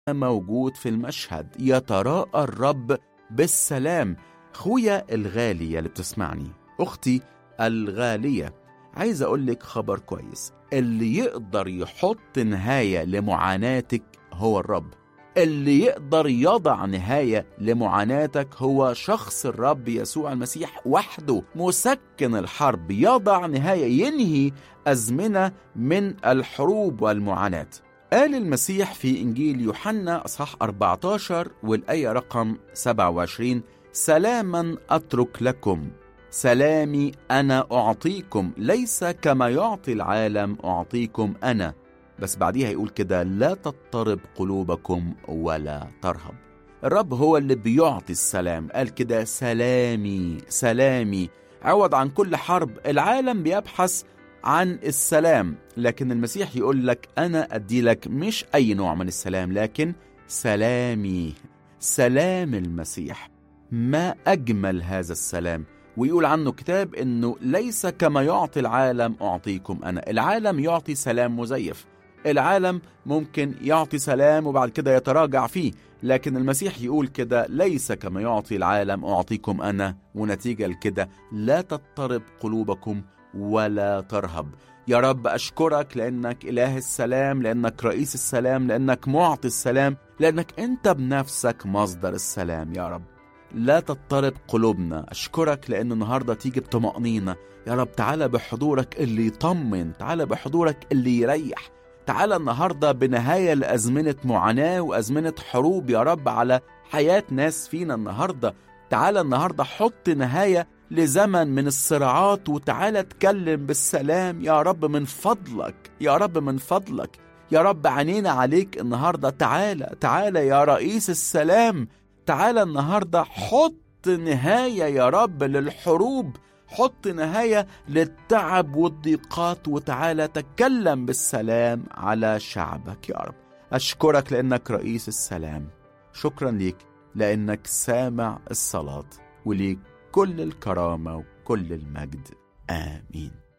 موجود في المشهد يتراءى الرب بالسلام خويا الغالي اللي بتسمعني أختي الغالية عايز أقول لك خبر كويس اللي يقدر يحط نهاية لمعاناتك هو الرب اللي يقدر يضع نهاية لمعاناتك هو شخص الرب يسوع المسيح وحده مسكن الحرب يضع نهاية ينهي أزمنة من الحروب والمعاناة قال المسيح في إنجيل يوحنا أصحاح 14 والآية رقم 27 سلاما أترك لكم سلامي أنا أعطيكم ليس كما يعطي العالم أعطيكم أنا بس بعديها يقول كده لا تضطرب قلوبكم ولا ترهب الرب هو اللي بيعطي السلام قال كده سلامي سلامي عوض عن كل حرب العالم بيبحث عن السلام لكن المسيح يقول لك أنا أدي لك مش أي نوع من السلام لكن سلامي سلام المسيح ما أجمل هذا السلام ويقول عنه كتاب انه ليس كما يعطي العالم اعطيكم انا العالم يعطي سلام مزيف العالم ممكن يعطي سلام وبعد كده يتراجع فيه لكن المسيح يقول كده ليس كما يعطي العالم اعطيكم انا ونتيجه لكده لا تضطرب قلوبكم ولا ترهب يا رب اشكرك لانك اله السلام لانك رئيس السلام لانك معطي السلام لانك انت بنفسك مصدر السلام يا رب لا تضطرب قلوبنا أشكرك لأن النهاردة تيجي بطمأنينة يا رب تعالى بحضورك اللي يطمن تعالى بحضورك اللي يريح تعالى النهاردة بنهاية لأزمنة معاناة وأزمنة حروب يا رب على حياة ناس فينا النهاردة تعالى النهاردة حط نهاية لزمن من الصراعات وتعالى اتكلم بالسلام يا رب من فضلك يا رب من فضلك يا رب عينينا عليك النهاردة تعالى تعالى يا رئيس السلام تعالى النهاردة حط نهاية يا رب للحروب حط نهاية للتعب والضيقات وتعالى تكلم بالسلام على شعبك يا رب أشكرك لأنك رئيس السلام شكرا ليك لأنك سامع الصلاة وليك كل الكرامة وكل المجد آمين